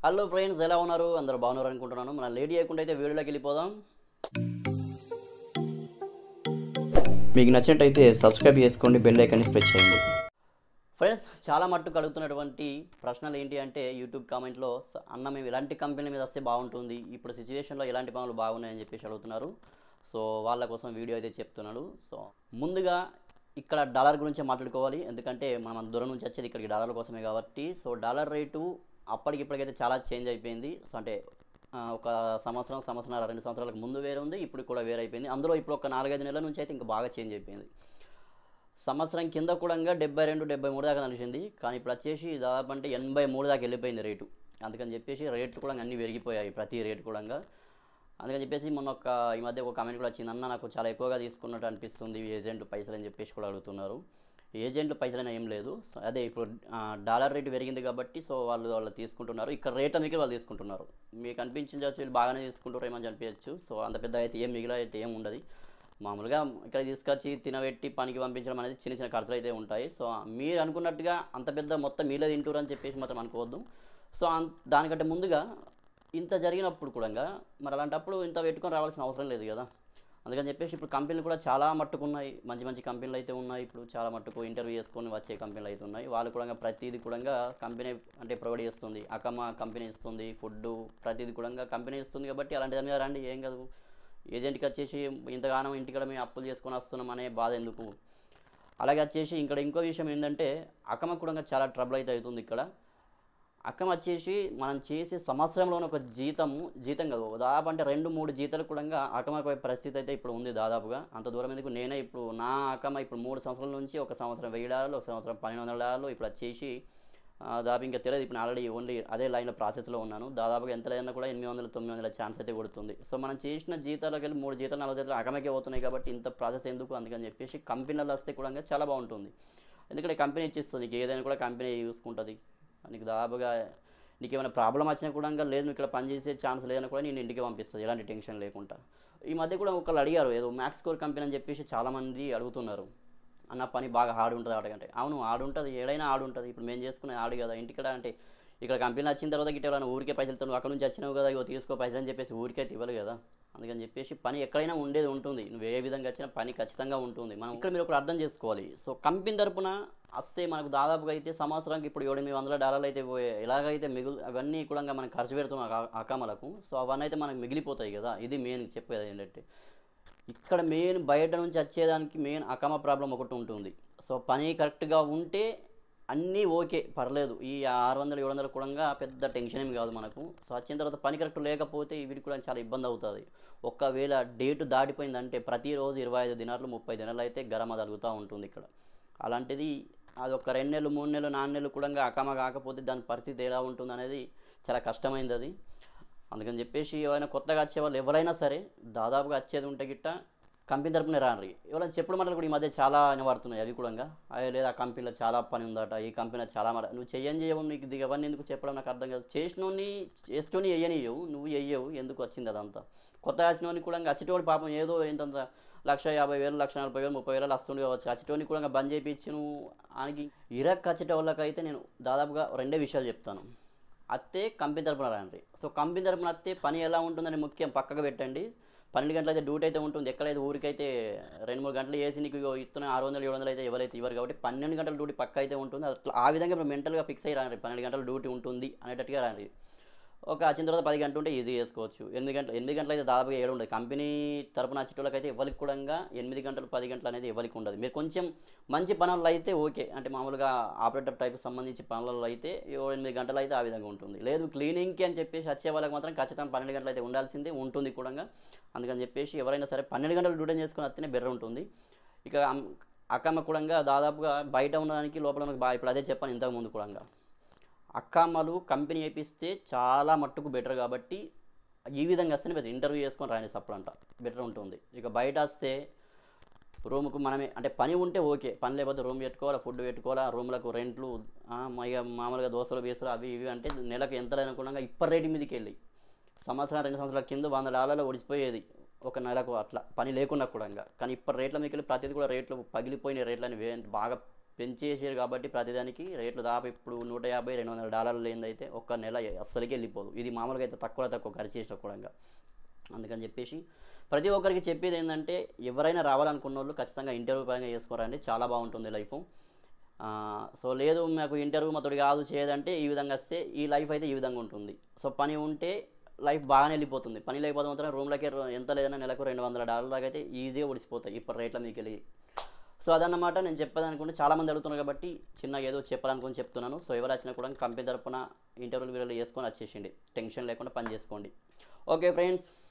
hello friends ఎలా ఉన్నారు అందరూ బాగున్నారు అనుకుంటున్నాను మనం లేట్ చేయకుండా అయితే వీడియోలోకి వెళ్ళిపోదాం మీకు నచ్చినట్టయితే సబ్స్క్రైబ్ చేసుకోండి బెల్ ఐకాన్ని ప్రెస్ చేయండి ఫ్రెండ్స్ చాలా మట్టుకు అడుగుతున్నటువంటి ప్రశ్నలు ఏంటి అంటే యూట్యూబ్ కామెంట్లో "స- అన్న మేము ఇలాంటి కంపెనీల మీద వస్తే బాగుంటుంది ఇప్పుడు సిచ్యువేషన్లో ఎలాంటి పనులు బాగున్నాయని చెప్పేసి అడుగుతున్నారు సో వాళ్ళ కోసం వీడియో అయితే చెప్తున్నాను సో ముందుగా ఇక్కడ డాలర్ గురించి మాట్లాడుకోవాలి ఎందుకంటే మనం అంత దూరం నుంచి వచ్చేది ఇక్కడికి డాలర్ కోసమే కాబట్టి సో డాలర్ రేటు అప్పటికి ఇప్పటికైతే చాలా చేంజ్ అయిపోయింది సో అంటే ఆ, ఒక సంవత్సరం సంవత్సరాల రెండు సంవత్సరాలకు ముందు వేరే ఉంది ఇప్పుడు కూడా వేరే అయిపోయింది అందులో ఇప్పుడు ఒక నాలుగైదు నెలల నుంచి అయితే ఇంకా బాగా చేంజ్ అయిపోయింది సంవత్సరం కింద కూడా డెబ్బై రెండు డెబ్బై మూడు దాకా నడిచింది కానీ ఇప్పుడు వచ్చేసి దాదాపు అంటే ఎనభై మూడు దాకా వెళ్ళిపోయింది రేటు అందుకని చెప్పేసి రేట్లు కూడా అన్నీ పెరిగిపోయాయి ప్రతి రేటు కూడా అందుకని చెప్పేసి మొన్న ఒక ఈ మధ్య ఒక కామెంట్ కూడా వచ్చింది అన్న నాకు చాలా ఎక్కువగా తీసుకున్నట్టు అనిపిస్తుంది ఏజెంట్ పైసలు అని చెప్పేసి కూడా అడుగుతున్నారు ఏజెంట్లు పైసలైనా ఏం లేదు సో అదే ఇప్పుడు ఆ, డాలర్ రేటు పెరిగింది కాబట్టి సో వాళ్ళు వాళ్ళు తీసుకుంటున్నారు ఇక్కడ రేట్ మిగిలి వాళ్ళు తీసుకుంటున్నారు మీకు అనిపించవచ్చు వీళ్ళు బాగానే తీసుకుంటారు ఏమని అనిపించచ్చు సో అంత పెద్ద అయితే ఏం మిగిలి అయితే ఏం ఉండదు మామూలుగా ఇక్కడ తీసుకొచ్చి తినబెట్టి పనికి పంపించడం అనేది చిన్న చిన్న ఖర్చులు అయితే ఉంటాయి సో మీరు అనుకున్నట్టుగా అంత పెద్ద మొత్తం మీలే తింటారు అని చెప్పేసి మాత్రం అనుకోవద్దు సో అన్- దానికంటే ముందుగా ఇంత జరిగినప్పుడు కూడా మరి అలాంటప్పుడు ఇంత పెట్టుకొని రావాల్సిన అవసరం లేదు కదా అందుకని చెప్పేసి ఇప్పుడు కంపెనీలు కూడా చాలా మట్టుకు ఉన్నాయి మంచి మంచి కంపెనీలు అయితే ఉన్నాయి ఇప్పుడు చాలా మట్టుకు ఇంటర్వ్యూ చేసుకొని వచ్చే కంపెనీలు అయితే ఉన్నాయి వాళ్ళు కూడా ప్రతిదీ కూడా కంపెనీ అంటే ప్రొవైడ్ చేస్తుంది అకమ కంపెనీ ఇస్తుంది ఫుడ్ ప్రతిదీ కూడా కంపెనీ ఇస్తుంది కాబట్టి అలాంటి దాని మీద రండి ఏం కాదు ఏజెంట్కి వచ్చేసి ఇంతగానం ఇంటికాడ మేము అప్పులు చేసుకొని వస్తున్నాం అనే బాధ ఎందుకు అలాగే వచ్చేసి ఇక్కడ ఇంకో విషయం ఏంటంటే అకమ కూడా చాలా ట్రబుల్ అయితే అవుతుంది ఇక్కడ అక్కం వచ్చేసి మనం చేసే సంవత్సరంలోనే ఒక జీతము జీతం కాదు దాదాపు అంటే రెండు మూడు జీతాలు కూడా అకమకు పరిస్థితి అయితే ఇప్పుడు ఉంది దాదాపుగా అంత దూరం ఎందుకు నేనే ఇప్పుడు నా అకమ ఇప్పుడు మూడు సంవత్సరాల నుంచి ఒక సంవత్సరం వెయ్యి డాలర్లు ఒక సంవత్సరం పన్నెండు వందల డాలర్లు ఇప్పుడు వచ్చేసి ఆ, దాదాపు ఇంకా తెలియదు ఇప్పుడు ఆల్రెడీ ఓన్లీ అదే లైన్లో ప్రాసెస్లో ఉన్నాను దాదాపుగా ఎంత లేదన్నా కూడా ఎనిమిది వందల తొమ్మిది వందల ఛాన్స్ అయితే కొడుతుంది సో మనం చేసిన జీతాలకు వెళ్ళి మూడు జీతాలు నాలుగు జీతాలు అకమకే పోతున్నాయి కాబట్టి ఇంత ప్రాసెస్ ఎందుకు అందుకని చెప్పేసి కంపెనీలు వస్తే కూడా చాలా బాగుంటుంది ఎందుకంటే కంపెనీ ఇచ్చిస్తుంది నీకు ఏదైనా కూడా కంపెనీ చూసుకుంటుంది నీకు దాదాపుగా నీకు ఏమైనా ప్రాబ్లం వచ్చినా కూడా ఇంకా లేదు నువ్వు ఇక్కడ పని చేసే ఛాన్స్ లేదని కూడా నేను ఇంటికి పంపిస్తుంది ఎలాంటి టెన్షన్ లేకుండా ఈ మధ్య కూడా ఒకళ్ళు అడిగారు ఏదో మ్యాక్స్ స్కోర్ కంపెనీ అని చెప్పేసి చాలామంది అడుగుతున్నారు అన్న పని బాగా హార్డ్ ఉంటుంది ఆడకంటే అవును ఆడు ఉంటుంది ఏడైనా ఆడు ఉంటుంది ఇప్పుడు మేము చేసుకునే ఆడు కదా ఇంటికడ అంటే ఇక్కడ కంపెనీ వచ్చిన తర్వాత గిట్ట ఎవరైనా ఊరికే పైసలతో నువ్వు అక్కడ నుంచి వచ్చినావు కదా ఇగో తీసుకో పైసలు అని చెప్పేసి ఊరికే ఇవ్వరు కదా అందుకని చెప్పేసి పని ఎక్కడైనా ఉండేది ఉంటుంది నువ్వు ఏ విధంగా వచ్చినా పని ఖచ్చితంగా ఉంటుంది మనం ఇక్కడ మీరు ఒకటి అర్థం చేసుకోవాలి సో కంపెనీ తరపున వస్తే మనకు దాదాపుగా అయితే సంవత్సరానికి ఇప్పుడు ఏడు ఎనిమిది వందల డాలర్లు అయితే పోయే ఎలాగైతే మిగులు అవన్నీ కూడా మనం ఖర్చు పెడుతున్నాం ఆ- అకమలకు సో అవన్నీ అయితే మనకు మిగిలిపోతాయి కదా ఇది మెయిన్ చెప్పేది ఏంటంటే ఇక్కడ మెయిన్ బయట నుంచి వచ్చేదానికి మెయిన్ అకమ ప్రాబ్లం ఒకటి ఉంటుంది సో పని కరెక్ట్గా ఉంటే అన్నీ ఓకే పర్లేదు ఈ ఆరు వందలు ఏడు వందలు కూడా పెద్ద టెన్షన్ ఏమి కాదు మనకు సో వచ్చిన తర్వాత పని కరెక్ట్ లేకపోతే వీటికి కూడా చాలా ఇబ్బంది అవుతుంది ఒకవేళ డేట్ దాటిపోయిందంటే ప్రతిరోజు ఇరవై ఐదు దినాలు ముప్పై దినాలు అయితే గరమ తగులుతూ ఉంటుంది ఇక్కడ అలాంటిది అది ఒక రెండు నెలలు మూడు నెలలు నాలుగు నెలలు కూడా అకమ కాకపోతే దాని పరిస్థితి ఎలా ఉంటుంది అనేది చాలా కష్టమైంది అది అందుకని చెప్పేసి ఎవరైనా కొత్తగా వచ్చే వాళ్ళు ఎవరైనా సరే దాదాపుగా వచ్చేది ఉంటే గిట్ట కంపెనీ తరపున రాండి ఎవరైనా చెప్పుడు మాటలు కూడా ఈ మధ్య చాలా వినబడుతున్నాయి అవి కూడా అయ్యో లేదా ఆ కంపెనీలో చాలా పని ఉందట ఈ కంపెనీలో చాలా మాట నువ్వు చెయ్యని చేయవు నీకు ఇది అవన్నీ ఎందుకు చెప్పడం నాకు అర్థం కాదు చేసినోని చేసినోని వెయ్యనియవు నువ్వు వెయ్యవు ఎందుకు వచ్చింది అదంతా కొత్తగా వచ్చినోని కూడా వచ్చేటోడు పాపం ఏదో ఇంతంత లక్ష యాభై వేలు లక్ష నలభై వేలు ముప్పై వేలు వస్తుండే కావచ్చు వచ్చేటోని కూడా బంద్ చేయించి నువ్వు ఆయనకి ఇరక్ వచ్చేటోళ్ళకైతే నేను దాదాపుగా రెండే విషయాలు చెప్తాను అత్తే కంపెనీ తరపున రండి సో కంపెనీ తరపున అత్తే పని ఎలా ఉంటుందని ముఖ్యం పక్కకు పెట్టండి పన్నెండు గంటలు అయితే డ్యూటీ అయితే ఉంటుంది ఎక్కడైతే ఊరికైతే రెండు మూడు గంటలు వేసి నీకు ఇగో ఇస్తున్న ఆరు వందలు ఏడు వందలు అయితే ఎవరైతే ఇవ్వరు కాబట్టి పన్నెండు గంటల డ్యూటీ పక్క అయితే ఉంటుంది అట్లా ఆ విధంగా ఇప్పుడు మెంటల్గా ఫిక్స్ అయ్యి రాండి పన్నెండు గంటల డ్యూటీ ఉంటుంది అనేటట్టుగా రాండి ఒక వచ్చిన తర్వాత పది గంటలు ఉంటే ఈజీ చేసుకోవచ్చు ఎనిమిది గంటలు ఎనిమిది గంటలు అయితే దాదాపుగా ఏడు ఉండదు కంపెనీ తరపున వచ్చేటోళ్ళకి అయితే ఎవరికి కూడా ఎనిమిది గంటలు పది గంటలు అనేది ఎవరికి ఉండదు మీరు కొంచెం మంచి పనుల్లో అయితే ఓకే అంటే మామూలుగా ఆపరేటర్ టైప్ సంబంధించి పనులలో అయితే ఏడు ఎనిమిది గంటలు అయితే ఆ విధంగా ఉంటుంది లేదు క్లీనింగ్కి అని చెప్పేసి వచ్చే వాళ్ళకి మాత్రం ఖచ్చితంగా పన్నెండు గంటలు అయితే ఉండాల్సిందే ఉంటుంది కూడా అందుకని చెప్పేసి ఎవరైనా సరే పన్నెండు గంటలు డ్యూటీ చేసుకుని వస్తేనే బెటర్ ఉంటుంది ఇక అమ్- అక్కమ్మ కూడా దాదాపుగా బయట ఉన్నదానికి లోపల మనకు బాగా ఇప్పుడు అదే చెప్పాను ఇంతకు ముందు కూడా అక్కమ్మలు కంపెనీ వేపిస్తే చాలా మట్టుకు బెటర్ కాబట్టి ఈ విధంగా వస్తేనే బెటర్ ఇంటర్వ్యూ చేసుకొని రాని సప్పుడంట బెటర్ ఉంటుంది ఇక బయట వస్తే రూమ్కు మనమే అంటే పని ఉంటే ఓకే పని లేకపోతే రూమ్ పెట్టుకోవాలా ఫుడ్ పెట్టుకోవాలా రూమ్లకు రెంట్లు ఆ, మ- ఇక మామూలుగా దోశలు బీసులు అవి ఇవి అంటే నెలకు ఎంత అనుకున్నాగా ఇప్పటి రేటు మీదకి వెళ్ళి సంవత్సరం రెండు సంవత్సరాల కింద వంద డాలర్లు ఒడిచిపోయేది ఒక నెలకు అట్లా పని లేకున్నా కూడా ఇంకా కానీ ఇప్పటి రేట్ల మీకు వెళ్ళి ప్రతిదీ కూడా రేట్లు పగిలిపోయిన రేట్లని వే బాగా పెంచేసారు కాబట్టి ప్రతిదానికి రేట్లు దాదాపు ఇప్పుడు నూట యాభై రెండు వందల డాలర్లు ఏందైతే ఒక్క నెల అస్సలకి వెళ్ళిపోదు ఇది మామూలుగా అయితే తక్కువ తక్కువ ఖర్చు చేసిన కూడా అందుకని చెప్పేసి ప్రతి ఒక్కరికి చెప్పేది ఏంటంటే ఎవరైనా రావాలనుకున్న వాళ్ళు ఖచ్చితంగా ఇంటర్వ్యూ పరంగా చేసుకోరండి చాలా బాగుంటుంది లైఫ్ సో లేదు మాకు ఇంటర్వ్యూ మాతోటి కాదు చేయదంటే ఈ విధంగా వస్తే ఈ లైఫ్ అయితే ఈ విధంగా ఉంటుంది సో పని ఉంటే లైఫ్ బాగానే వెళ్ళిపోతుంది పని లేకపోతే మాత్రం రూమ్లకే ఎంత లేదన్నా నెలకు రెండు వందల డాలర్ దాకా అయితే ఈజీగా ఉడిసిపోతాయి ఇప్పుడు రేట్ల మీకు వెళ్ళి సో అదన్నమాట నేను చెప్పేదనుకుంటే చాలామంది అడుగుతున్నారు కాబట్టి చిన్నగా ఏదో చెప్పాలనుకుని చెప్తున్నాను సో ఎవరు వచ్చినా కూడా కంపెనీ తరపున ఇంటర్వ్యూలు వీడియోలు చేసుకొని వచ్చేసిండి టెన్షన్ లేకుండా పని చేసుకోండి ఓకే ఫ్రెండ్స్